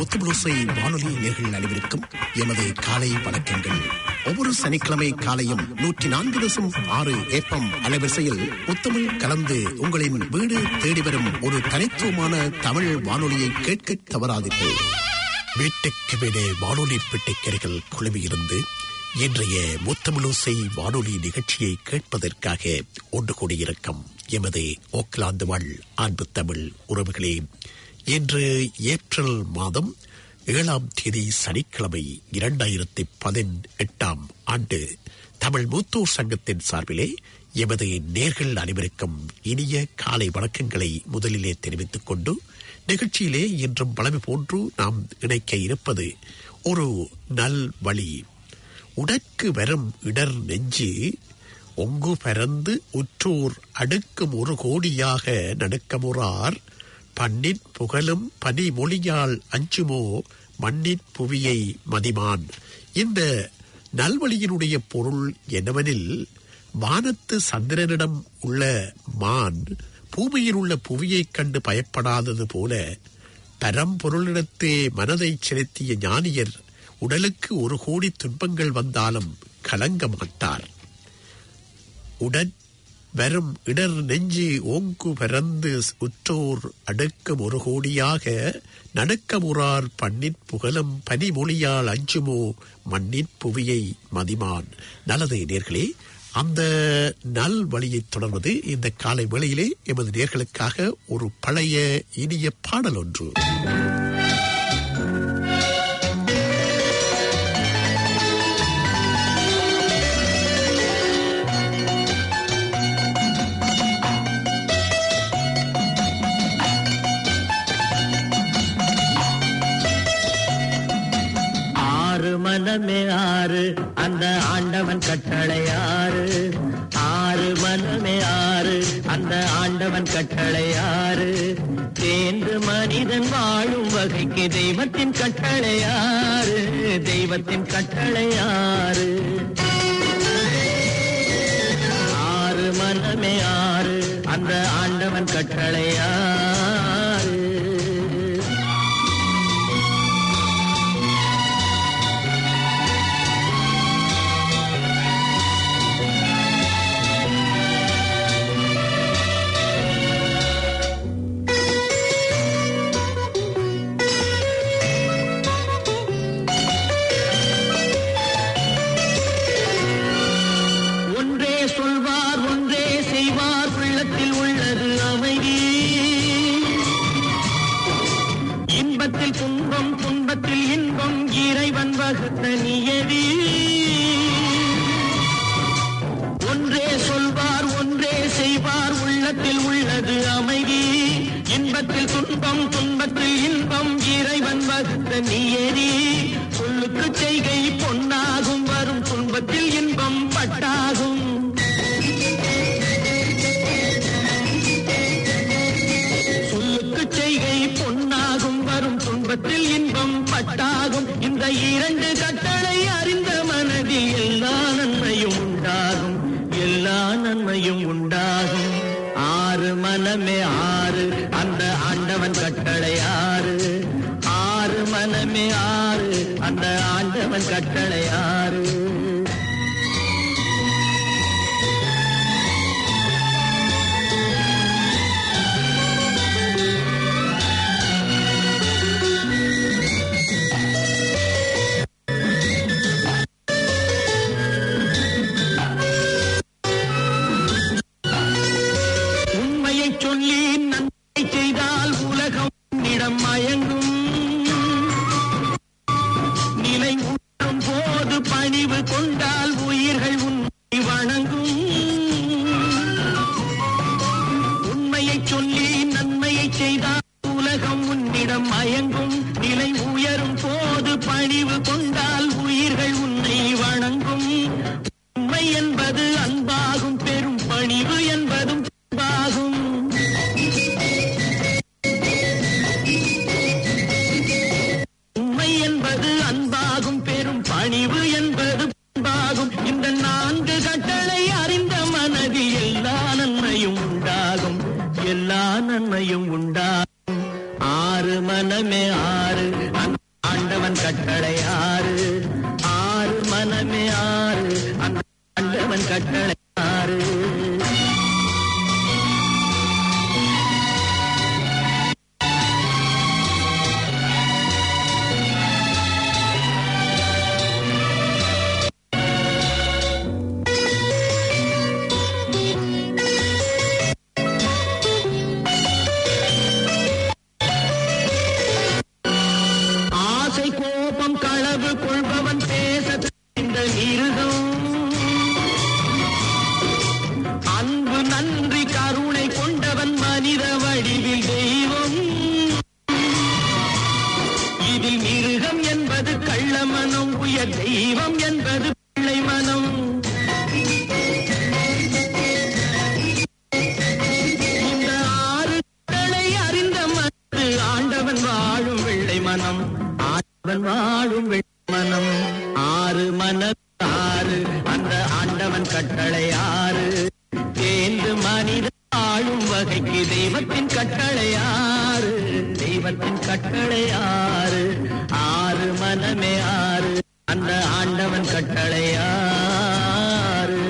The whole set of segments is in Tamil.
முத்துபுளுசை வானொலி நேர்கள் அனைவருக்கும் எமது காலை வணக்கங்கள் ஒவ்வொரு சனிக்கிழமை காலையும் நூற்றி நான்கு தசம் ஆறு ஏப்பம் அலைவரிசையில் முத்தமிழ் கலந்து உங்களின் வீடு தேடி வரும் ஒரு தனித்துவமான தமிழ் வானொலியை கேட்க தவறாதீர்கள் வீட்டுக்கு வீடு வானொலி பெட்டிக்கரைகள் குழுமியிருந்து இன்றைய முத்தமிழோசை வானொலி நிகழ்ச்சியை கேட்பதற்காக ஒன்று கூடியிருக்கும் எமது ஓக்லாந்து வாழ் அன்பு தமிழ் உறவுகளே இன்று ஏப்ரல் மாதம் ஏழாம் தேதி சனிக்கிழமை இரண்டாயிரத்தி பதினெட்டாம் ஆண்டு தமிழ் மூத்தோர் சங்கத்தின் சார்பிலே எமது நேர்கள் அனைவருக்கும் இனிய காலை வணக்கங்களை முதலிலே தெரிவித்துக் கொண்டு நிகழ்ச்சியிலே இன்றும் பலமை போன்று நாம் இணைக்க இருப்பது ஒரு நல் வழி உடற்கு வரும் இடர் நெஞ்சு ஒங்கு பரந்து உற்றோர் அடுக்கும் ஒரு கோடியாக நடுக்கமுறார் பண்ணிற் புகழும் பனிமொழியால் அஞ்சுமோ மண்ணிற் புவியை மதிமான் இந்த நல்வழியினுடைய பொருள் என்னவெனில் வானத்து சந்திரனிடம் உள்ள மான் பூமியில் உள்ள புவியைக் கண்டு பயப்படாதது போல பரம்பொருளிடத்தே மனதை செலுத்திய ஞானியர் உடலுக்கு ஒரு கோடி துன்பங்கள் வந்தாலும் கலங்க மாட்டார் உடன் வரும் இடர் நெஞ்சு ஓங்கு பரந்து உற்றோர் அடுக்கும் ஒரு கோடியாக நடுக்கமுறார் பண்ணிற் புகழும் பனிமொழியால் அஞ்சுமோ மண்ணிற் புவியை மதிமான் நல்லது நேர்களே அந்த நல் வழியைத் தொடர்வது இந்த காலை வேளையிலே எமது நேர்களுக்காக ஒரு பழைய இனிய பாடல் ஒன்று ஆறு மனமே ஆறு அந்த ஆண்டவன் கட்டளை ஆறு ஆறு மனமே ஆறு அந்த ஆண்டவன் கட்டளை ஆறு தேர்ந்து மனிதன் வாழும் வகைக்கு தெய்வத்தின் கட்டளை ஆறு தெய்வத்தின் கட்டளை ஆறு ஆறு மனமே ஆறு அந்த ஆண்டவன் கட்டளை ஆறு ஒன்றே சொல்வார் ஒன்றே செய்வார் உள்ளத்தில் உள்ளது அமைதி இன்பத்தில் துன்பம் துன்பத்தில் இன்பம் இறைவன் வகுத்த நியதி ஒன்றே சொல்வார் ஒன்றே செய்வார் உள்ளத்தில் உள்ளது அமைதி இன்பத்தில் துன்பம் துன்பத்தில் இன்பம் இறைவன் வகுத்த நியதி சொல்லுக்கு செய்கை பொன்னாகும் வரும் துன்பத்தில் இன்பம் பட்டாகும் சொல்லுக்கு செய்கை பொன்னாகும் வரும் துன்பத்தில் இன்பம் பட்டாகும் இந்த இரண்டு கட்டளை அறிந்த மனதில் எல்லா நன்மையும் உண்டாகும் எல்லா நன்மையும் உண்டாகும் ஆறு மனமே ஆறு அந்த ஆண்டவன் கட்டளை ஆறு ஆறு மனமே ஆறு அந்த ஆண்டவன் கட்டளை ஆறு உண்மையை சொல்லி நன்மை செய்தால் உலகம் உன்னிடம் மயங்கும் நிலை உணரும் போது பணிவு கொண்டால் உயிர்கள் உன்னை வணங்கும் உண்மையை சொல்லி நன்மையை செய்தால் உலகம் உன்னிடம் மயங்கும் நிலை உயரும் போது பணிவு கொண்டால் உயிர்கள் உன்னை வணங்கும் உண்மை என்பது அன்பாகும் பெரும் பணிவு என்பதும் அன்பாகும் உண்மை என்பது அன்பாகும் பெரும் பணிவு என்பது அன்பாகும் இந்த நான்கு கட்டளை அறிந்த மனதில் எல்லா நன்மையும் உண்டாகும் எல்லா நன்மையும் உண்டாகும் ஆறு மனமே ஆறு அந்த ஆண்டவன் கட்டளை ஆறு ஆறு மனமே ஆறு அந்த ஆண்டவன் கட்டளை ஆறு ஆசை கோபம் களவு கொள்பவன் பேச இந்த மிருகம் அன்பு நன்றி கருணை கொண்டவன் மனித வடிவில் தெய்வம் இதில் மிருகம் என்பது கள்ள மனம் உயர் தெய்வம் என்பது பிள்ளை மனம் இந்த ஆறு கடலை அறிந்த மனது ஆண்டவன் வாழும் வெள்ளை மனம் ஆண்டவன் வாழும் வெள்ளை மனம் ஆறு மன ஆறு அந்த ஆண்டவன் கட்டளை ஆறு தேர்ந்து மனித ஆளும் வகைக்கு தெய்வத்தின் கட்டளை ஆறு தெய்வத்தின் கட்டளை ஆறு ஆறு மனமே ஆறு அந்த ஆண்டவன் கட்டளை ஆறு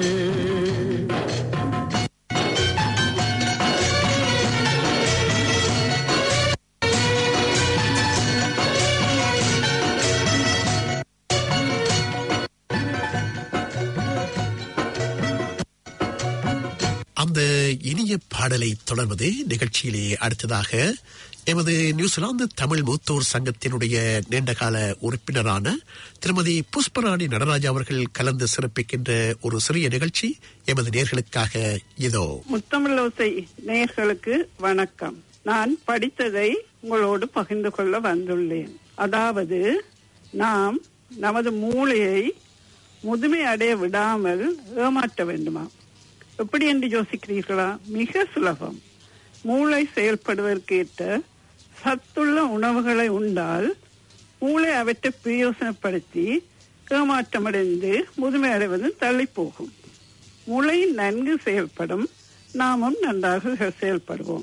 அந்த இனிய பாடலை தொடர்வது நிகழ்ச்சியிலே அடுத்ததாக எமது நியூசிலாந்து தமிழ் மூத்தோர் சங்கத்தினுடைய நீண்டகால உறுப்பினரான திருமதி புஷ்பராணி நடராஜா அவர்கள் கலந்து சிறப்பிக்கின்ற ஒரு சிறிய நிகழ்ச்சி எமது நேர்களுக்காக இதோ முத்தமிழோசை நேயர்களுக்கு வணக்கம் நான் படித்ததை உங்களோடு பகிர்ந்து கொள்ள வந்துள்ளேன் அதாவது நாம் நமது மூளையை முதுமை அடைய விடாமல் ஏமாற்ற வேண்டுமா எப்படி என்று யோசிக்கிறீர்களா மிக சுலபம் மூளை செயல்படுவதற்கேற்ற சத்துள்ள உணவுகளை உண்டால் மூளை அவற்றை பிரயோசனப்படுத்தி ஏமாற்றமடைந்து முதுமை அடைவது தள்ளி போகும் மூளை நன்கு செயல்படும் நாமும் நன்றாக செ- செயல்படுவோம்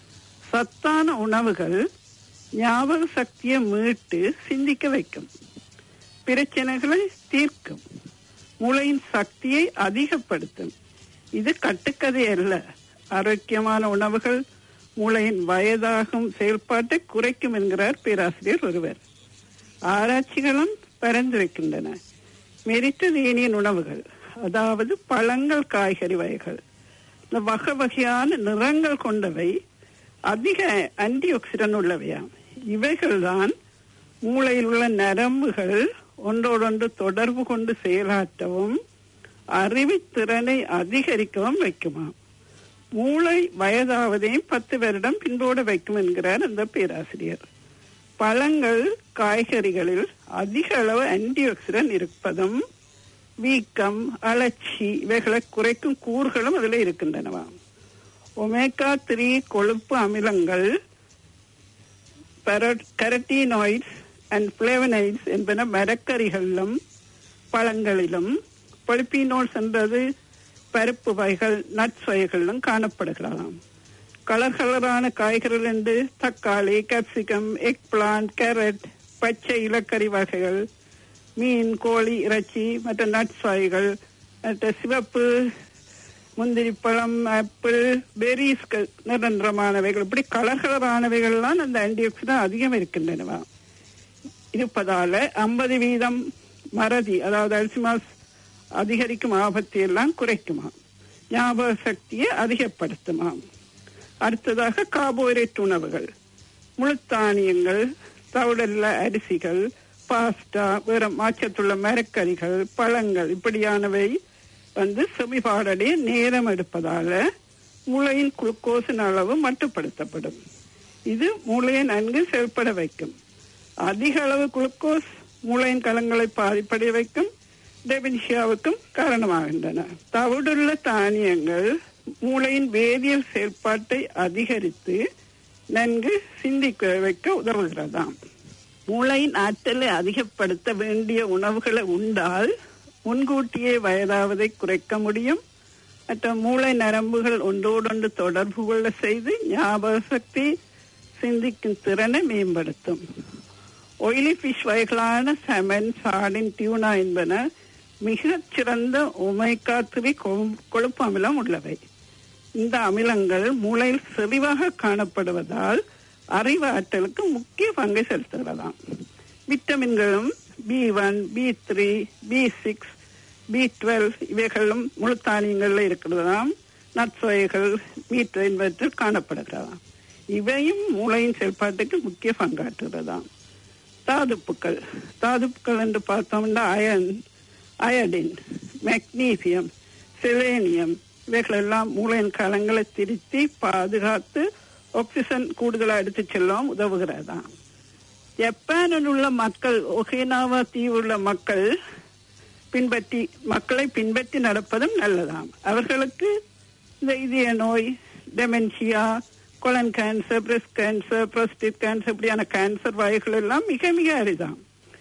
சத்தான உணவுகள் ஞாபக சக்தியை மீட்டு சிந்திக்க வைக்கும் பிரச்சனைகளை தீர்க்கும் மூளையின் சக்தியை அதிகப்படுத்தும் இது கட்டுக்கதை அல்ல ஆரோக்கியமான உணவுகள் மூளையின் வயதாகும் செயல்பாட்டை குறைக்கும் என்கிறார் பேராசிரியர் ஒருவர் ஆராய்ச்சிகளும் பரிந்துரைக்கின்றன மெரிட்டரேனியன் உணவுகள் அதாவது பழங்கள் காய்கறி வகைகள் இந்த வகை வகையான நிறங்கள் கொண்டவை அதிக ஆன்டி ஆக்சிடென்ட் உள்ளவையாம் இவைகள்தான் மூளையில் உள்ள நரம்புகள் ஒன்றோடொன்று தொடர்பு கொண்டு செயலாற்றவும் அறிவுத்திறனை அதிகரிக்கவும் வைக்குமாம் மூளை வயதாவதையும் பத்து வருடம் பின்போட வைக்கும் என்கிறார் அந்த பேராசிரியர் பழங்கள் காய்கறிகளில் அதிக அளவு ஆன்டி ஆக்சிடென்ட் இருப்பதும் வீக்கம் அலர்ச்சி இவைகளை குறைக்கும் கூறுகளும் அதில் இருக்கின்றனவாம் ஒமேகா த்ரீ கொழுப்பு அமிலங்கள் கரட்டினாய்ட்ஸ் அண்ட் பிளேவனைட்ஸ் என்பன மரக்கறிகளிலும் பழங்களிலும் பொலிப்பினோல்ஸ் என்றது பருப்பு வகைகள் நட்ஸ் வகைகளிலும் காணப்படுகிறதாம் கலர் கலரான காய்கறிகள் என்று தக்காளி கேப்சிகம் எக் பிளான்ட் கேரட் பச்சை இலக்கறி வகைகள் மீன் கோழி இறைச்சி மற்ற நட்ஸ் வகைகள் மற்ற சிவப்பு முந்திரி பழம் ஆப்பிள் பெரிஸ்கள் நிரந்தரமானவைகள் இப்படி கலர் கலரானவைகள்லாம் அந்த ஆன்டிஆக்சிடன்ட் அதிகம் இருக்கின்றனவா இருப்பதால ஐம்பது வீதம் மறதி அதாவது அல்சிமாஸ் அதிகரிக்கும் ஆபத்தை எல்லாம் குறைக்குமா ஞாபக சக்தியை அதிகப்படுத்துமா அடுத்ததாக கார்போஹைட்ரேட் உணவுகள் முழுத்தானியங்கள் தவிடல்ல அரிசிகள் பாஸ்டா வேற மாற்றத்துள்ள மரக்கறிகள் பழங்கள் இப்படியானவை வந்து செமிபாடடைய நேரம் எடுப்பதால மூளையின் குளுக்கோஸின் அளவு மட்டுப்படுத்தப்படும் இது மூளையை நன்கு செயல்பட வைக்கும் அதிக அளவு குளுக்கோஸ் மூளையின் கலங்களை பாதிப்படைய வைக்கும் டெபினிஷியாவுக்கும் காரணமாகின்றன தவிடுள்ள தானியங்கள் மூளையின் வேதியியல் செயல்பாட்டை அதிகரித்து நன்கு சிந்திக்க வைக்க உதவுகிறதாம் மூளையின் ஆற்றலை அதிகப்படுத்த வேண்டிய உணவுகளை உண்டால் முன்கூட்டியே வயதாவதை குறைக்க முடியும் மற்ற மூளை நரம்புகள் ஒன்றோடொன்று தொடர்பு கொள்ள செய்து ஞாபக சக்தி சிந்திக்கும் திறனை மேம்படுத்தும் ஒயிலி ஃபிஷ் வகைகளான செமன் சாடின் டியூனா என்பன மிகச் சிறந்த ஒமைகா த்ரீ கொழுப்பு அமிலம் உள்ளவை இந்த அமிலங்கள் மூளையில் செறிவாக காணப்படுவதால் அறிவாற்றலுக்கு முக்கிய பங்கை செலுத்துகிறதாம் விட்டமின்களும் B one B three B six B twelve இவைகளும் முழு தானியங்கள்ல இருக்கிறதாம் நட்ஸ் வகைகள் மீட் என்பவற்றில் காணப்படுகிறதாம் இவையும் மூளையின் செயல்பாட்டுக்கு முக்கிய பங்காற்றுகிறதாம் தாதுப்புக்கள் தாதுப்புக்கள் என்று பார்த்தோம்னா அயன் அயடின் மெக்னீசியம் செலேனியம் இவைகளெல்லாம் மூளையின் கலங்களை திருத்தி பாதுகாத்து ஆக்சிஜன் கூடுதலாக எடுத்து செல்லவும் உதவுகிறதாம் ஜப்பானில் உள்ள மக்கள் ஒகேனாவா தீவுள்ள மக்கள் பின்பற்றி மக்களை பின்பற்றி நடப்பதும் நல்லதாம் அவர்களுக்கு இந்த இதய நோய் dementia colon cancer breast cancer prostate cancer இப்படியான கேன்சர் வகைகள் எல்லாம் மிக மிக அரிதாம்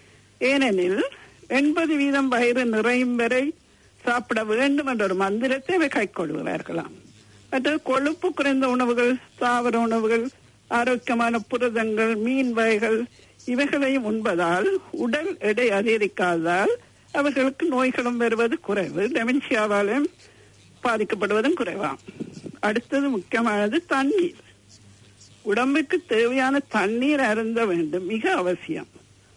ஏனெனில் எண்பது வீதம் வயிறு நிறையும் வரை சாப்பிட வேண்டும் என்ற ஒரு மந்திரத்தை அவை கைக்கொள்கிறார்களாம் மற்றது கொழுப்பு குறைந்த உணவுகள் தாவர உணவுகள் ஆரோக்கியமான புரதங்கள் மீன் வகைகள் இவைகளையும் உண்பதால் உடல் எடை அதிகரிக்காததால் அவர்களுக்கு நோய்களும் வருவது குறைவு டெமென்ஷியாவாலும் பாதிக்கப்படுவதும் குறைவாம் அடுத்தது முக்கியமானது தண்ணீர் உடம்புக்கு தேவையான தண்ணீர் அருந்த வேண்டும் மிக அவசியம்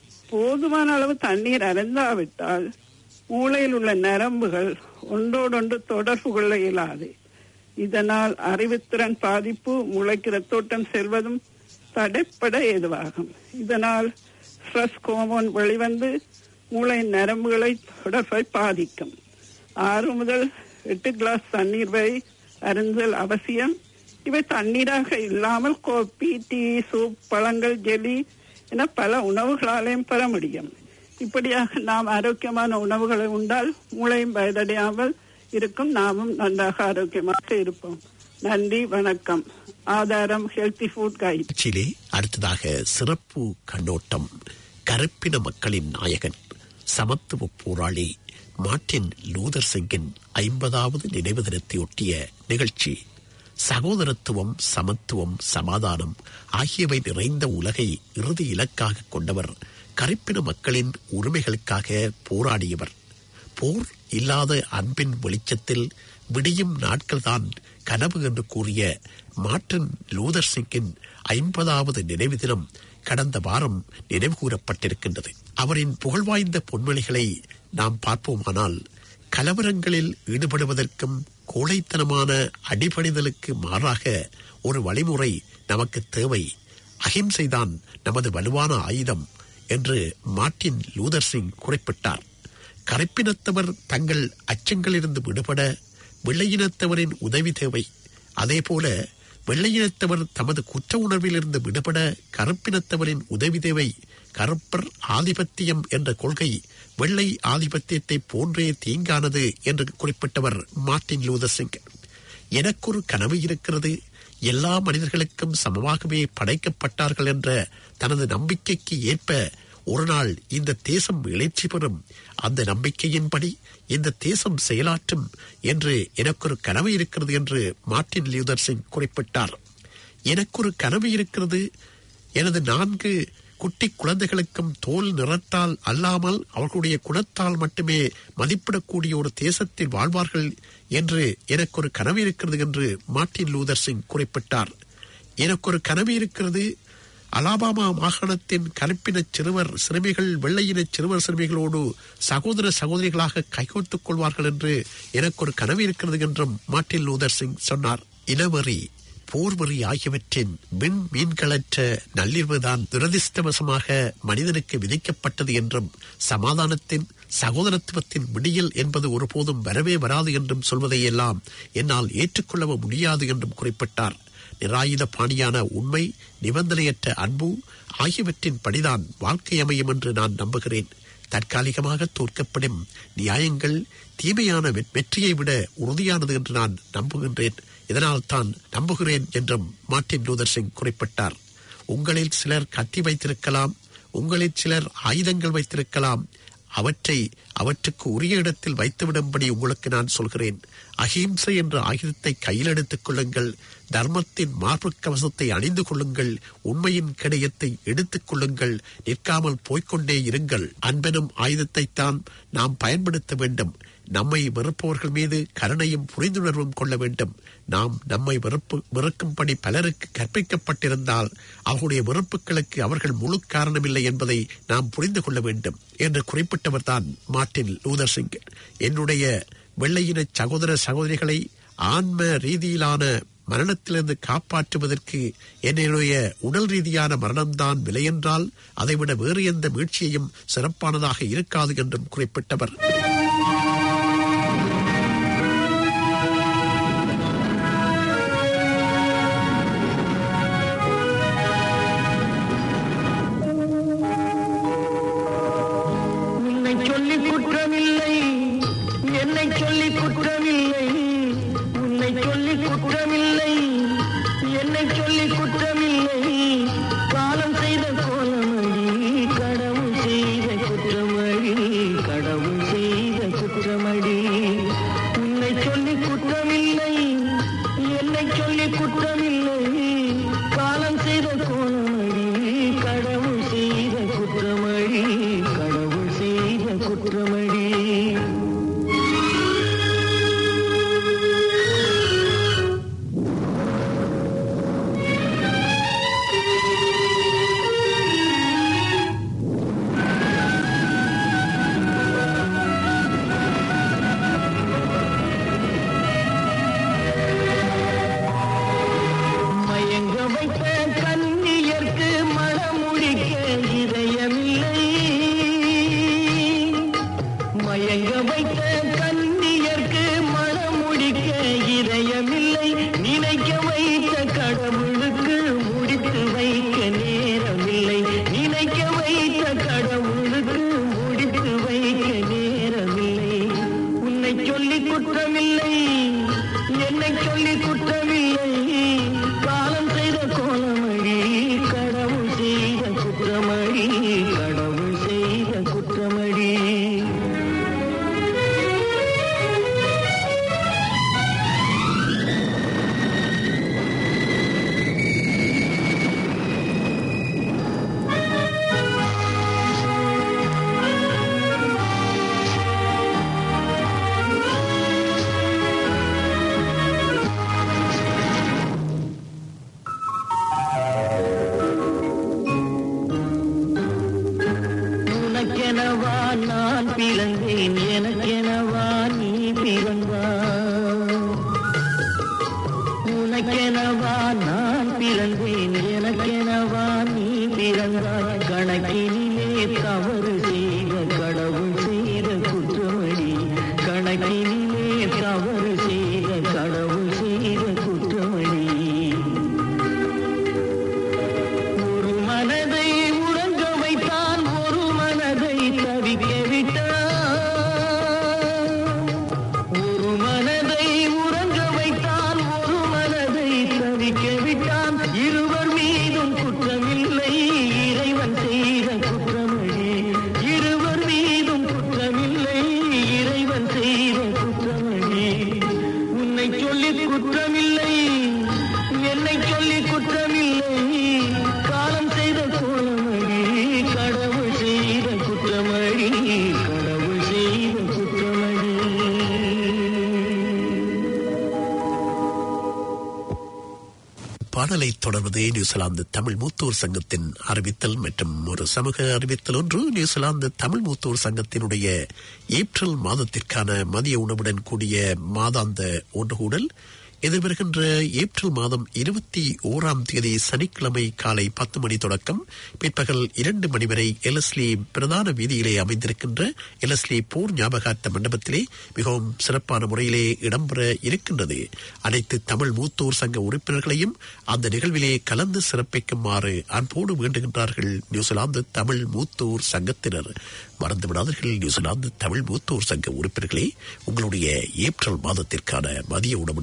போதுமான அளவு தண்ணீர் அருந்தாவிட்டால் மூளையில் உள்ள நரம்புகள் ஒன்றோடொன்று தொடர்பு கொள்ள இயலாது இதனால் அறிவுத்திறன் பாதிப்பு மூளைக்கு ரத்தோட்டம் செல்வதும் தடைப்பட ஏதுவாகும் இதனால் ஸ்ட்ரெஸ் ஹோமோன் வெளிவந்து மூளையின் நரம்புகளை தொடர்பை பாதிக்கும் ஆறு முதல் எட்டு கிளாஸ் தண்ணீர் வரை அருந்தல் அவசியம் இவை தண்ணீராக இல்லாமல் கோப்பி டீ சூப் பழங்கள் ஜெலி என பல உணவுகளாலேயும் பெற முடியும் இப்படியாக நாம் ஆரோக்கியமான உணவுகளை உண்டால் மூளையும் வயதடையாமல் இருக்கும் நாமும் நன்றாக ஆரோக்கியமாக இருப்போம் நன்றி வணக்கம் ஆதாரம் ஹெல்தி ஃபுட் கைட் நிகழ்ச்சியிலே அடுத்ததாக சிறப்பு கண்ணோட்டம் கருப்பின மக்களின் நாயகன் சமத்துவ போராளி மார்ட்டின் லூதர் சிங்கின் ஐம்பதாவது நினைவு தினத்தையொட்டிய நிகழ்ச்சி சகோதரத்துவம் சமத்துவம் சமாதானம் ஆகியவை நிறைந்த உலகை இறுதி இலக்காக கொண்டவர் கருப்பின மக்களின் உரிமைகளுக்காக போராடியவர் போர் இல்லாத அன்பின் வெளிச்சத்தில் விடியும் நாட்கள்தான் கனவு என்று கூறிய மார்ட்டின் லூதர் சிங்கின் ஐம்பதாவது நினைவு தினம் கடந்த வாரம் நினைவு கூறப்பட்டிருக்கின்றது அவரின் புகழ்வாய்ந்த பொன்மொழிகளை நாம் பார்ப்போமானால் கலவரங்களில் ஈடுபடுவதற்கும் கோழைத்தனமான அடிபணிதலுக்கு மாறாக ஒரு வழிமுறை நமக்கு தேவை அகிம்சைதான் நமது வலுவான ஆயுதம் என்று மார்ட்டின் லூதர் சிங் குறிப்பிட்டார் கருப்பினத்தவர் தங்கள் அச்சங்களிலிருந்து விடுபட வெள்ளையினத்தவரின் உதவி தேவை அதேபோல வெள்ளையினத்தவர் தமது குற்ற உணர்விலிருந்து விடுபட கருப்பினத்தவரின் உதவி தேவை கருப்பர் ஆதிபத்தியம் என்ற கொள்கை வெள்ளை ஆதிபத்தியத்தை போன்றே தீங்கானது என்று குறிப்பிட்டவர் மார்ட்டின் லூதர் சிங் எனக்கொரு கனவு இருக்கிறது எல்லா மனிதர்களுக்கும் சமமாகவே படைக்கப்பட்டார்கள் என்ற தனது நம்பிக்கைக்கு ஏற்ப ஒரு நாள் இந்த தேசம் எழுச்சி பெறும் அந்த நம்பிக்கையின்படி இந்த தேசம் செயலாற்றும் என்று எனக்கொரு கனவு இருக்கிறது என்று மார்ட்டின் லூதர் சிங் குறிப்பிட்டார் எனக்கொரு கனவு இருக்கிறது எனது நான்கு குட்டி குழந்தைகளுக்கும் தோல் நிறத்தால் அல்லாமல் அவர்களுடைய குணத்தால் மட்டுமே மதிப்பிடக்கூடிய ஒரு தேசத்தில் வாழ்வார்கள் என்று எனக்கு ஒரு கனவு இருக்கிறது என்று மார்ட்டின் லூதர் சிங் குறிப்பிட்டார் எனக்கு ஒரு கனவு இருக்கிறது அலாபாமா மாகாணத்தின் கருப்பின சிறுவர் சிறுமிகள் வெள்ளையின சிறுவர் சிறுமிகளோடு சகோதர சகோதரிகளாக கைகோர்த்துக் கொள்வார்கள் என்று எனக்கு ஒரு கனவு இருக்கிறது என்றும் மார்ட்டின் லூதர் சிங் சொன்னார் இனவெறி போர்வெறி ஆகியவற்றின் விண் மீன்களற்ற நல்லிர்வுதான் துரதிர்ஷ்டவசமாக மனிதனுக்கு விதிக்கப்பட்டது என்றும் சமாதானத்தின் சகோதரத்துவத்தின் விடியல் என்பது ஒருபோதும் வரவே வராது என்றும் சொல்வதையெல்லாம் என்னால் ஏற்றுக்கொள்ளவும் முடியாது என்றும் குறிப்பிட்டார் நிராயுத பாணியான உண்மை நிபந்தனையற்ற அன்பு ஆகியவற்றின் படிதான் வாழ்க்கை அமையும் என்று நான் நம்புகிறேன் தற்காலிகமாக தோற்கப்படும் நியாயங்கள் தீமையான வெ- வெற்றியை விட உறுதியானது என்று நான் நம்புகின்றேன் இதனால் தான் நம்புகிறேன் என்றும் மார்ட்டின் லூதர் சிங் குறிப்பிட்டார் உங்களில் சிலர் கத்தி வைத்திருக்கலாம் உங்களில் சிலர் ஆயுதங்கள் வைத்திருக்கலாம் அவற்றை அவற்றுக்கு உரிய இடத்தில் வைத்துவிடும்படி உங்களுக்கு நான் சொல்கிறேன் அஹிம்சை என்ற ஆயுதத்தை கையில் எடுத்துக் கொள்ளுங்கள் தர்மத்தின் மார்பு கவசத்தை அணிந்து கொள்ளுங்கள் உண்மையின் கிடையத்தை எடுத்துக் கொள்ளுங்கள் நிற்காமல் போய்க்கொண்டே இருங்கள் அன்பெனும் ஆயுதத்தைத்தான் நாம் பயன்படுத்த வேண்டும் நம்மை வெறுப்பவர்கள் மீது கருணையும் புரிந்துணர்வும் கொள்ள வேண்டும் நாம் நம்மை வெறுப்பு வெறுக்கும்படி பலருக்கு கற்பிக்கப்பட்டிருந்தால் அவர்களுடைய வெறுப்புகளுக்கு அவர்கள் முழு காரணமில்லை என்பதை நாம் புரிந்து கொள்ள வேண்டும் என்று குறிப்பிட்டவர்தான் மார்ட்டின் லூதர் சிங் என்னுடைய வெள்ளையின சகோதர சகோதரிகளை ஆன்ம ரீதியிலான மரணத்திலிருந்து காப்பாற்றுவதற்கு என்னுடைய உடல் ரீதியான மரணம்தான் விலையென்றால் அதைவிட வேறு எந்த மீழ்ச்சியையும் சிறப்பானதாக இருக்காது என்றும் குறிப்பிட்டவர் உன்னை சொல்லி குற்றமில்லை என்னை சொல்லி குற்றமில்லை உன்னை சொல்லி குற்றமில்லை என்னை சொல்லி குற்றமில்லை காலம் செய்த கோலமடி கடவுள் செய்த குற்றமடி கடவுள் செய்த குற்றமடி உன்னை சொல்லி குற்றமில்லை என்னை சொல்லி குற்றமில்லை காலம் செய்த கோலமடி கடவுள் செய்த குற்றமடி கடவுள் செய்த குற்றமடி மயங்க வைத்த கண்ணியர்க்கு மனமுடிக்க இதயமில்லை மயங்க வைத்த கண்ணியர்க்கு மனமுடிக்க இதயமில்லை நினைக்க வைத்த கடவுளுக்கு முடித்து வைக்க நேரமில்லை நினைக்க வைத்த கடவுளுக்கு முடித்து வைக்க நேரமில்லை உன்னை சொல்லி குற்றமில்லை என்னை சொல்லி குற்றமில்லை காலம் செய்த கோலமடி கடவுள் செய்த குற்றமடி கடவுள் செய்த குற்றமடி உனக்கெனவா நான் பிறந்தேன் எனக்கெனவா நீ பிறந்தாய் உனக்கெனவா நான் பிறந்தேன் எனக்கெனவா நீ பிறந்தாய் கணக்கினிலே தவறு செய்த கடவுள் செய்த குற்றமடி கணக்கினிலே தவறு செய்த கடவுள் செய்த குற்றமடி ஒரு மனதை உறங்க வைத்தான் ஒரு மனதை தவிக்க விட்டான் ஒரு மனதை உறங்க வைத்தான் ஒரு மனதை தவிக்க விட்டான் இருவர் மீதும் குற்றமில்லை இறைவன் செய்த குற்றமடி இருவர் மீதும் குற்றமில்லை இறைவன் செய்த குற்றமடி உன்னை சொல்லி குற்றமில்லை என்னை சொல்லி குற்றமில்லை காலம் செய்த கோலமடி கடவுள் செய்த குற்றமடி கடவுள் செய்த குற்றமடி பாடலை தொடர்வது நியூசிலாந்து தமிழ் மூத்தோர் சங்கத்தின் அறிவித்தல் மற்றும் ஒரு சமூக அறிவித்தல் ஒன்று நியூசிலாந்து தமிழ் மூத்தோர் சங்கத்தினுடைய ஏப்ரல் மாதத்திற்கான மதிய உணவுடன் கூடிய மாதாந்த ஒன்றுகூடல் எதிர்வருகின்ற ஏப்ரல் மாதம் இருபத்தி ஓராம் தேதி சனிக்கிழமை காலை பத்து மணி தொடக்கம் பிற்பகல் இரண்டு மணி வரை எலஸ்லி பிரதான வீதியிலே அமைந்திருக்கின்ற எலஸ்லி போர் ஞாபகார்த்த மண்டபத்திலே மிகவும் சிறப்பான முறையிலே இடம்பெற இருக்கின்றது அனைத்து தமிழ் மூத்தோர் சங்க உறுப்பினர்களையும் அந்த நிகழ்விலே கலந்து சிறப்பிக்குமாறு அன்போடு வேண்டுகின்றார்கள் நியூசிலாந்து தமிழ் மூத்தோர் சங்கத்தினர் மறந்துவிடாதீர்கள் நியூசிலாந்து தமிழ் மூத்தோர் சங்க உறுப்பினர்களே உங்களுடைய ஏப்ரல் மாதத்திற்கான மதிய உணவுடன் கூடிய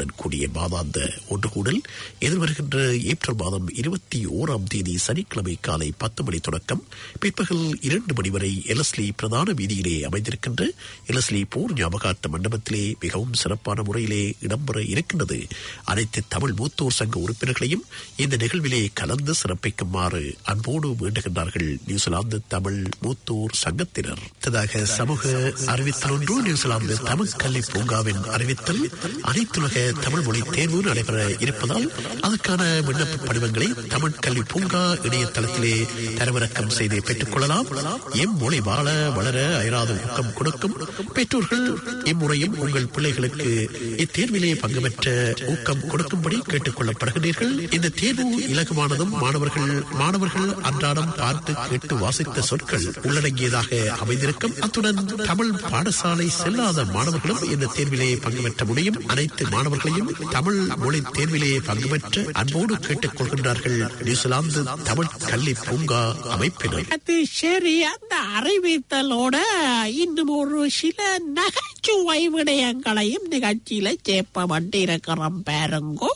நடத்தக்கூடிய மாதாந்த ஒன்று கூடல் எதிர்வருகின்ற ஏப்ரல் மாதம் இருபத்தி ஓராம் தேதி சனிக்கிழமை காலை பத்து மணி தொடக்கம் பிற்பகல் இரண்டு மணி வரை எலஸ்லி பிரதான வீதியிலே அமைந்திருக்கின்ற எலஸ்லி போர் ஞாபகார்த்த மண்டபத்திலே மிகவும் சிறப்பான முறையிலே இடம்பெற இருக்கின்றது அனைத்து தமிழ் மூத்தோர் சங்க உறுப்பினர்களையும் இந்த நிகழ்விலே கலந்து சிறப்பிக்குமாறு அன்போடு வேண்டுகின்றார்கள் நியூசிலாந்து தமிழ் மூத்தோர் சங்கத்தினர் அடுத்ததாக சமூக அறிவித்தல் ஒன்று நியூசிலாந்து தமிழ் கல்வி பூங்காவின் அறிவித்தல் அனைத்துலக தமிழ் மொழி தேர்வு நடைபெற இருப்பதால் அதற்கான விண்ணப்ப படிவங்களை தமிழ் கல்வி பூங்கா இணையதளத்திலே தரவிறக்கம் செய்து பெற்றுக் கொள்ளலாம் எம் மொழி வாழ வளர அயராத ஊக்கம் கொடுக்கும் பெற்றோர்கள் இம்முறையும் உங்கள் பிள்ளைகளுக்கு இத்தேர்விலே பங்கு பெற்ற ஊக்கம் கொடுக்கும்படி கேட்டுக் கொள்ளப்படுகிறீர்கள் இந்த தேர்வு இலகுவானதும் மாணவர்கள் மாணவர்கள் அன்றாடம் பார்த்து கேட்டு வாசித்த சொற்கள் உள்ளடங்கியதாக அமைந்திருக்கும் அத்துடன் தமிழ் பாடசாலை செல்லாத மாணவர்களும் இந்த தேர்விலே பங்கு பெற்ற முடியும் அனைத்து மாணவர்களையும் தமிழ் மொழி தேர்விலே பங்கு பெற்ற அன்போடு கேட்டுக் கொள்கின்றார்கள் நியூசிலாந்து தமிழ் கல்வி பூங்கா அமைப்பினர் அது சரி அந்த அறிவித்தலோட இன்னும் ஒரு சில நகைச்சுவை விடயங்களையும் நிகழ்ச்சியில சேர்ப்ப வண்டி இருக்கிறோம் பாருங்கோ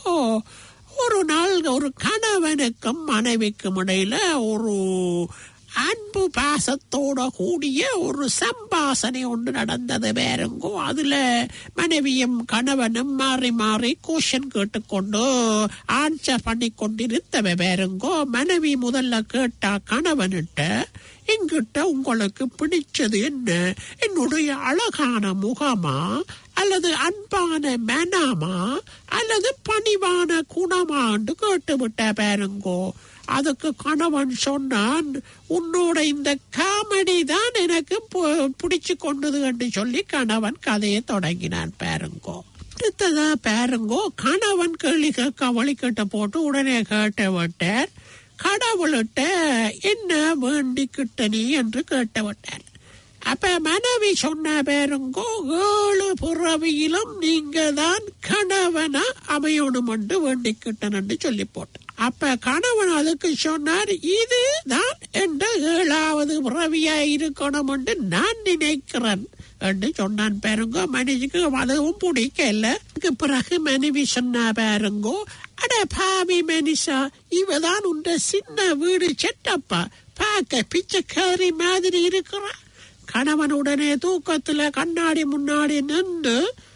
ஒரு நாள் ஒரு கணவனுக்கும் மனைவிக்கும் இடையில ஒரு அன்பு பாசத்தோட கூடிய ஒரு சம்பாசனை ஒன்று நடந்தது வேறுங்கோ அதுல மனைவியும் கணவனும் மாறி மாறி கோஷன் கேட்டுக்கொண்டு ஆன்சர் பண்ணி கொண்டிருந்தவ வேறுங்கோ மனைவி முதல்ல கேட்டா கணவன்கிட்ட எங்கிட்ட உங்களுக்கு பிடிச்சது என்ன என்னுடைய அழகான முகமா அல்லது அன்பான மனமா அல்லது பணிவான குணமான்னு கேட்டு விட்ட பாருங்கோ அதுக்கு கணவன் சொன்னான் உன்னோட இந்த காமெடி தான் எனக்கு பு- பிடிச்சு கொண்டது என்று சொல்லி கணவன் கதையை தொடங்கினான் பாருங்கோ அடுத்ததா பாருங்கோ கணவன் கேள்வி கேட்க வழிகிட்ட போட்டு உடனே கேட்ட விட்டார் கடவுள்கிட்ட என்ன வேண்டிக்கிட்ட நீ என்று கேட்டு விட்டார் அப்ப மனைவி சொன்ன பேருங்கோ ஏழு புறவியிலும் நீங்க தான் கணவனா அமையணும் என்று வேண்டிக்கிட்டேன் என்று சொல்லி போட்டேன் அப்ப கணவன் அதுக்கு சொன்னார் இது தான் என்ற ஏழாவது புறவியா இருக்கணும் என்று நான் நினைக்கிறேன் என்று சொன்னான் பாருங்கோ மனைவிக்கு அதுவும் பிடிக்கல அதுக்கு பிறகு மனைவி சொன்னா பாருங்கோ அட பாவி மனுஷா இவதான் உண்ட சின்ன வீடு செட்டப்பா பார்க்க பிச்சைக்காரி மாதிரி இருக்கிறா கணவன் உடனே தூக்கத்துல கண்ணாடி முன்னாடி நின்று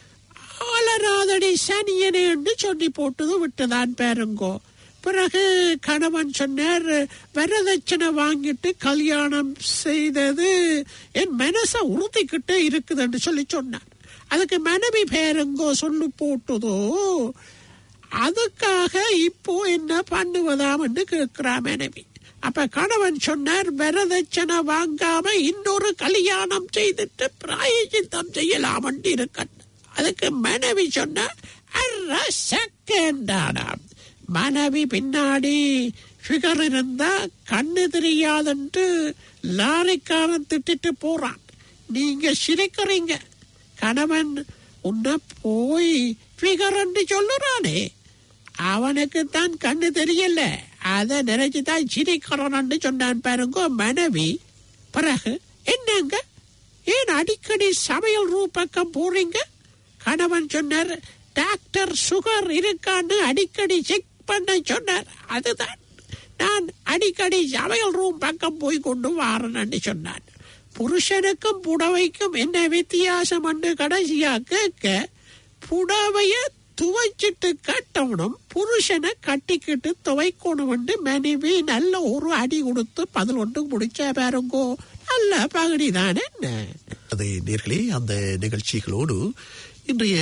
அலராதடி சனியனே என்று சொல்லி போட்டது விட்டுதான் பாருங்கோ பிறகு கணவன் சொன்னார் வரதட்சணை வாங்கிட்டு கல்யாணம் செய்தது என் மனசை உறுத்திக்கிட்டு இருக்குதுன்னு சொல்லி சொன்னான் அதுக்கு மனைவி பேருங்கோ சொல்லு போட்டதோ அதுக்காக இப்போ என்ன பண்ணுவதாம் என்று கேட்கிறா மனைவி அப்ப கணவன் சொன்னார் வரதட்சணை வாங்காம இன்னொரு கல்யாணம் செய்துட்டு பிராயச்சித்தம் செய்யலாம் என்று இருக்கேன் அதுக்கு மனைவி சொன்னார் "அரை செகண்டானாம் மனைவி பின்னாடி ஃபிகர் இருந்தா கண்ணு தெரியாதுன்ட்டு லாரிக்காரன் திட்டிட்டு போறான் நீங்க சிரிக்கிறீங்க கணவன் உன்னை போய் ஃபிகர் சொல்லுறானே அவனுக்கு தான் கண்ணு தெரியல அத நினைச்சுதான் சிரிக்கிறோன்னு சொன்னான் பாருங்க மனைவி பிறகு என்னங்க ஏன் அடிக்கடி சமையல் ரூம் பக்கம் போறீங்க கணவன் சொன்னார் டாக்டர் சுகர் இருக்கான்னு அடிக்கடி செக் பண்ண சொன்னார் அதுதான் நான் அடிக்கடி சமையல் ரூம் பக்கம் போய் கொண்டு வாரேன்னு சொன்னான் புருஷனுக்கும் புடவைக்கும் என்ன வித்தியாசம் என்று கடைசியா கேட்க புடவைய துவைச்சிட்டு கட்டணும் புருஷனை கட்டிக்கிட்டு துவைக்கணும் என்று மனைவி நல்ல ஒரு அடி கொடுத்து பதில் ஒன்று முடிச்ச பாருங்கோ நல்ல பகுடி தானே என்ன அது நேர்களே அந்த நிகழ்ச்சிகளோடு இன்றைய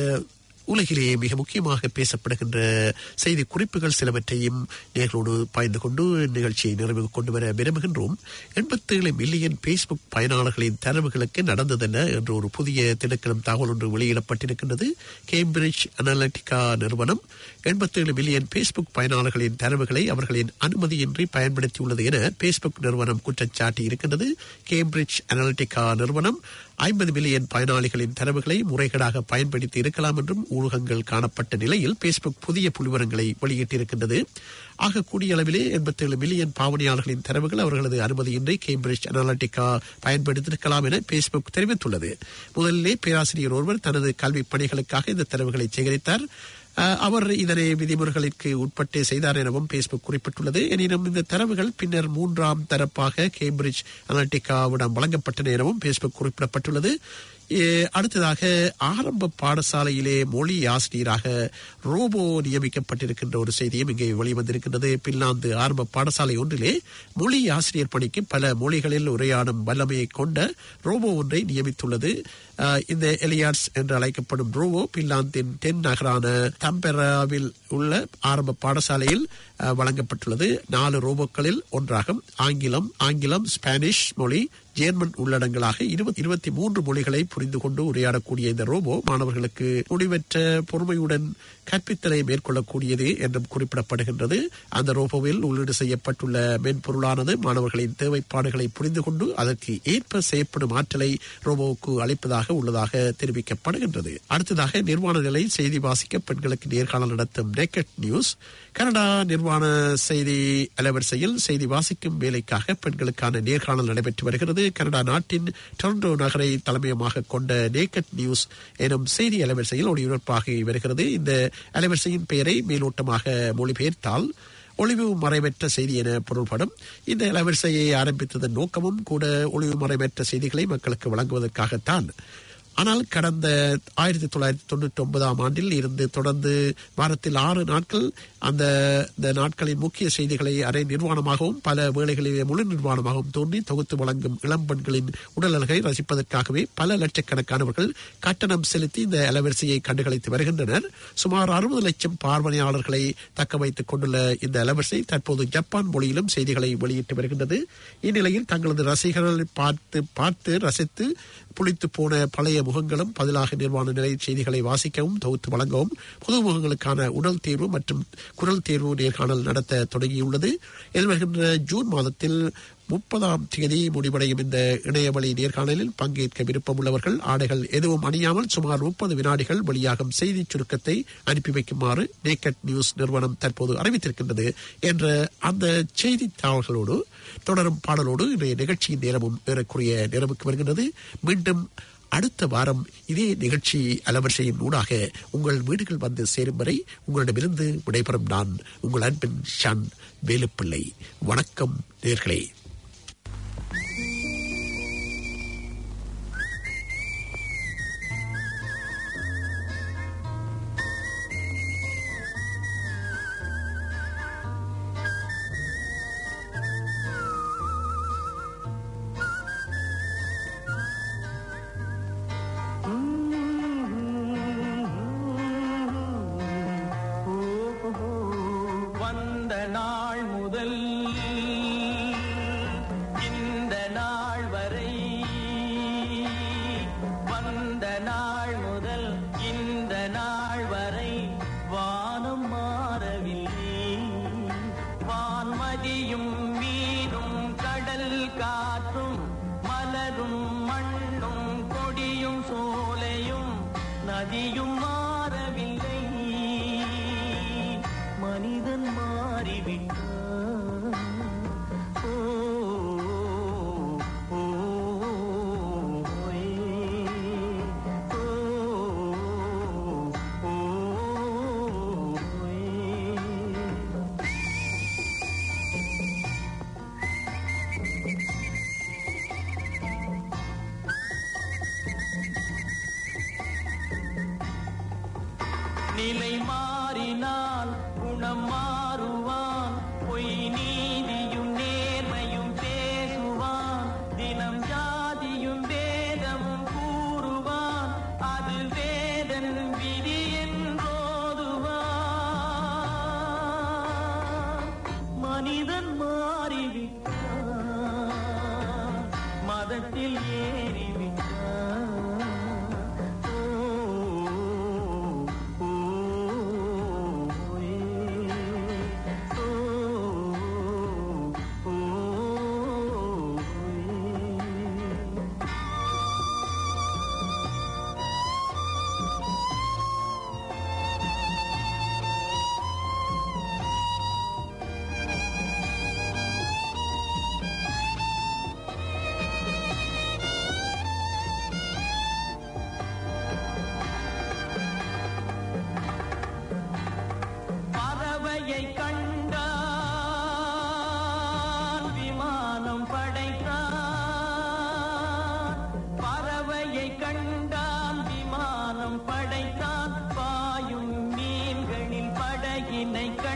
உலகிலே மிக முக்கியமாக பேசப்படுகின்ற செய்தி குறிப்புகள் சிலவற்றையும் நேர்களோடு பாய்ந்து கொண்டு நிகழ்ச்சியை நிறைவு கொண்டு வர விரும்புகின்றோம் எண்பத்தேழு மில்லியன் பேஸ்புக் பயனாளர்களின் தரவுகளுக்கு நடந்ததென்ன என்ற ஒரு புதிய திணைக்களம் தகவல் ஒன்று வெளியிடப்பட்டிருக்கின்றது கேம்பிரிட்ஜ் அனலிட்டிகா நிறுவனம் எண்பத்தேழு மில்லியன் பேஸ்புக் பயனாளர்களின் தரவுகளை அவர்களின் அனுமதியின்றி பயன்படுத்தியுள்ளது என பேஸ்புக் நிறுவனம் குற்றச்சாட்டி இருக்கின்றது கேம்பிரிட்ஜ் அனலிட்டிகா நிறுவனம் ஐம்பது மில்லியன் பயனாளிகளின் தரவுகளை முறைகேடாக பயன்படுத்தி இருக்கலாம் என்றும் ஊடகங்கள் காணப்பட்ட நிலையில் பேஸ்புக் புதிய புலிவரங்களை வெளியிட்டிருக்கின்றது ஆக கூடிய அளவிலே எண்பத்தேழு மில்லியன் பாவனையாளர்களின் தரவுகள் அவர்களது அனுமதியின்றி கேம்பிரிட்ஜ் அனலிட்டிகா பயன்படுத்தியிருக்கலாம் என பேஸ்புக் தெரிவித்துள்ளது முதலிலே பேராசிரியர் ஒருவர் தனது கல்வி பணிகளுக்காக இந்த தரவுகளை சேகரித்தார் அஹ், அவர் இதனை விதிமுறைகளுக்கு உட்பட்டே செய்தார் எனவும் பேஸ்புக் குறிப்பிட்டுள்ளது எனினும் இந்த தரவுகள் பின்னர் மூன்றாம் தரப்பாக கேம்பிரிட்ஜ் அனலிட்டிகாவிடம் வழங்கப்பட்டன எனவும் பேஸ்புக் குறிப்பிடப்பட்டுள்ளது ஏ, அடுத்ததாக ஆரம்ப பாடசாலையிலே மொழி ஆசிரியராக ரோபோ நியமிக்கப்பட்டிருக்கின்ற ஒரு செய்தியும் இங்கே வெளிவந்திருக்கின்றது பின்லாந்து ஆரம்ப பாடசாலை ஒன்றிலே மொழி ஆசிரியர் பணிக்கு பல மொழிகளில் உரையாடும் வல்லமையை கொண்ட ரோபோ ஒன்றை நியமித்துள்ளது அஹ், இந்த எலியாட்ஸ் என்று அழைக்கப்படும் ரோபோ பின்லாந்தின் தென் நகரான தம்பெராவில் உள்ள ஆரம்ப பாடசாலையில் அஹ், வழங்கப்பட்டுள்ளது நாலு ரோபோக்களில் ஒன்றாகும் ஆங்கிலம் ஆங்கிலம் ஸ்பானிஷ் மொழி ஜேர்மன் உள்ளடங்களாக இருபத்தி இருபத்தி மூன்று மொழிகளை புரிந்து கொண்டு உரையாடக்கூடிய இந்த ரோபோ மாணவர்களுக்கு முடிவற்ற பொறுமையுடன் கற்பித்தலை மேற்கொள்ளக்கூடியது என்றும் குறிப்பிடப்படுகின்றது அந்த ரோபோவில் உள்ளீடு செய்யப்பட்டுள்ள மென்பொருளானது மாணவர்களின் தேவைப்பாடுகளை புரிந்து கொண்டு அதற்கு ஏற்ப செய்யப்படும் ஆற்றலை ரோபோவுக்கு அளிப்பதாக உள்ளதாக தெரிவிக்கப்படுகின்றது அடுத்ததாக நிர்வாண நிலை செய்தி வாசிக்க பெண்களுக்கு நேர்காணல் நடத்தும் நேக்கட் நியூஸ் கனடா நிர்வாண செய்தி அலைவரிசையில் செய்தி வாசிக்கும் வேலைக்காக பெண்களுக்கான நேர்காணல் நடைபெற்று வருகிறது கனடா நாட்டின் டொரண்டோ நகரை தலைமையமாக கொண்ட நேக்கட் நியூஸ் எனும் செய்தி அலைவரிசையில் ஒளிபரப்பாகி வருகிறது இந்த அலைவரிசையின் பெயரை மேலோட்டமாக மொழிபெயர்த்தால் ஒளிவு மறைவற்ற செய்தி என பொருள்படும் இந்த அலைவரிசையை ஆரம்பித்ததன் நோக்கமும் கூட ஒளிவு மறைவற்ற செய்திகளை மக்களுக்கு வழங்குவதற்காகத்தான் ஆனால் கடந்த ஆயிரத்தி தொள்ளாயிரத்தி தொண்ணூற்றி ஒன்பதாம் ஆண்டில் இருந்து தொடர்ந்து வாரத்தில் ஆறு நாட்கள் அந்த இந்த நாட்களின் முக்கிய செய்திகளை அரை நிர்வாணமாகவும் பல வேளைகளிலே முழு நிர்வாணமாகவும் தோன்றி தொகுத்து வழங்கும் இளம் பெண்களின் உடல் அழகை ரசிப்பதற்காகவே பல லட்சக்கணக்கானவர்கள் கட்டணம் செலுத்தி இந்த அலைவரிசையை கண்டுகளித்து வருகின்றனர் சுமார் அறுபது லட்சம் பார்வையாளர்களை தக்க வைத்துக் கொண்டுள்ள இந்த அலைவரிசை தற்போது ஜப்பான் மொழியிலும் செய்திகளை வெளியிட்டு வருகின்றது இந்நிலையில் தங்களது ரசிகர்களை பார்த்து பார்த்து ரசித்து புளித்து போன பழைய முகங்களும் பதிலாக நிர்வாண நிலை செய்திகளை வாசிக்கவும் தொகுத்து வழங்கவும் புது முகங்களுக்கான உடல் தேர்வு மற்றும் குரல் தேர்வு நேர்காணல் நடத்த தொடங்கியுள்ளது எதிர்வருகின்ற ஜூன் மாதத்தில் முப்பதாம் தேதி முடிவடையும் இந்த இணையவழி நேர்காணலில் பங்கேற்க விருப்பமுள்ளவர்கள் ஆடைகள் எதுவும் அணியாமல் சுமார் முப்பது வினாடிகள் வெளியாகும் செய்தி சுருக்கத்தை அனுப்பி வைக்குமாறு நேக்கட் நியூஸ் நிறுவனம் தற்போது அறிவித்திருக்கின்றது என்ற அந்த செய்தி தாள்களோடு தொடரும் பாடலோடு இன்றைய நிகழ்ச்சியின் நேரமும் ஏறக்குறைய நிறைவுக்கு வருகின்றது மீண்டும் அடுத்த வாரம் இதே நிகழ்ச்சி அலவரிசையின் ஊடாக உங்கள் வீடுகள் வந்து சேரும் வரை உங்களிடமிருந்து விடைபெறும் நான் உங்கள் அன்பின் ஷான் வேலுப்பிள்ளை வணக்கம் நேர்களே வந்த நாள் முதல் இந்த நாள் வரை வந்த நாள் முதல் இந்த நாள் வரை வானம் மாறவில்லை வான்மதியும் மீனும் கடல் காற்றும் மலரும் மண்ணும் கொடியும் சோலையும் நதியும் மாறவில்லை மனிதன் மாறிவிட்டான் ஓ, ஓ, ஓயே. ஓ, ஓ, ஓயே. நிலை மாறினால் குணம் மாறுவான் பொய் நீதியும் நேர்மையும் பேசுவான் தினம் ஜாதியும் வேதமும் கூறுவான் அது வேதன் விதி என்றோதுவான் மனிதன் மாறிவிட்டான் மதத்தில் ஏறிவிட்டான் ஓ, ஓ, ஓ, பறவையை கண்டான் விமானம் படைத்தான் பறவையை கண்டான் விமானம் படைத்தான் பாயும் மீன்களில் படகினை கண்டான்